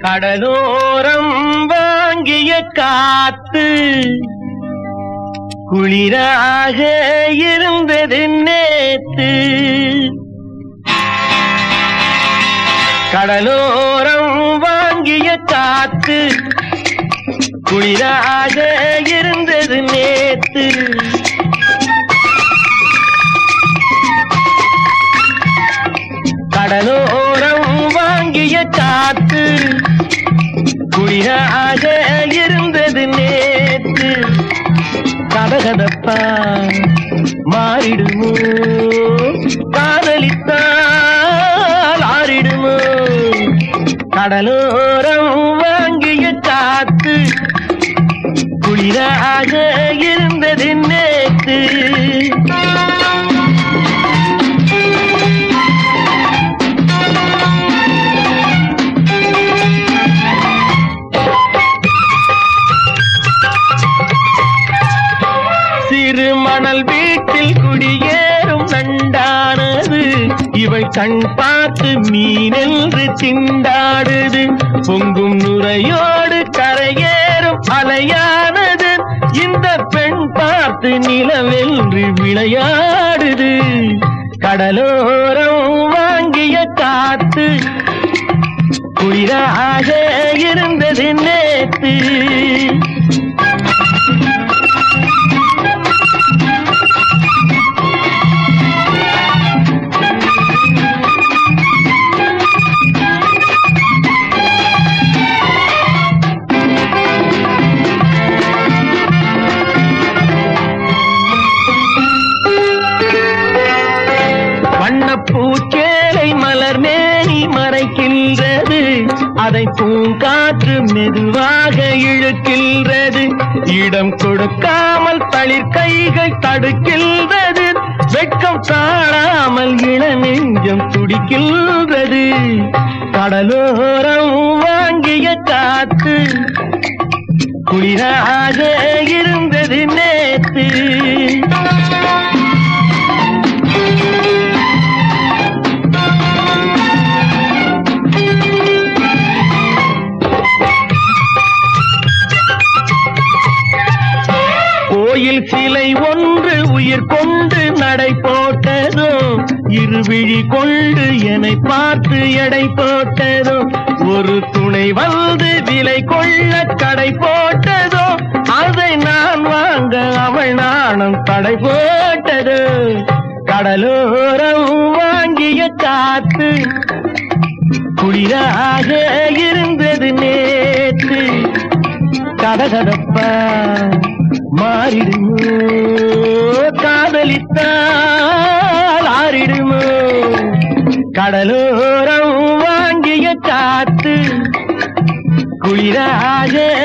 கடலோரம் வாங்கிய காத்து குளிராக இருந்தது நேத்து கடலோரம் வாங்கிய காத்து குளிராக இருந்தது நேத்து கடலோரம் வாங்கிய காத்து குளிராக இருந்தது நேத்து கதகதப்பா மாறிடுமோ காதலித்தால் ஆறிடுமோ கடலோரம் வாங்கிய காத்து குளிராக இருந்தது நேத்து சிறு மணல் வீட்டில் குடியேறும் நண்டானது இவை கண் பார்த்து மீனென்று திண்டாடுது பொங்கும் நுரையோடு கரையேறும் அலையானது இந்த பெண் பார்த்து நிலவென்று விளையாடுது கடலோரம் வாங்கிய காத்து குளிராக இருந்தது நேத்து வண்ணப்பூச்சேலை மலர் மேனி மறைக்கின்றது அதை பூங்காற்று மெதுவாக இழுக்கின்றது இடம் கொடுக்காமல் தளிர் கைகள் தடுக்கின்றது வெட்கம் தாழாமல் இள நெஞ்சம் துடிக்கின்றது கடலோரம் வாங்கிய காத்து குளிராக இருந்தது நேத்து கோயில் சிலை ஒன்று உயிர் கொண்டு நடை போட்டதோ இருவிழி கொண்டு என்னை பார்த்து எடை போட்டதோ ஒரு துணை வந்து விலை கொள்ள கடை போட்டதோ அதை நான் வாங்க அவள் நாணம் தடை போட்டது கடலோரம் வாங்கிய காத்து குளிராக இருந்தது நேற்று கதகதப்பா மாறிடுமோ காதலித்தால் ஆறிடுமோ கடலோரம் வாங்கிய காத்து குளிராக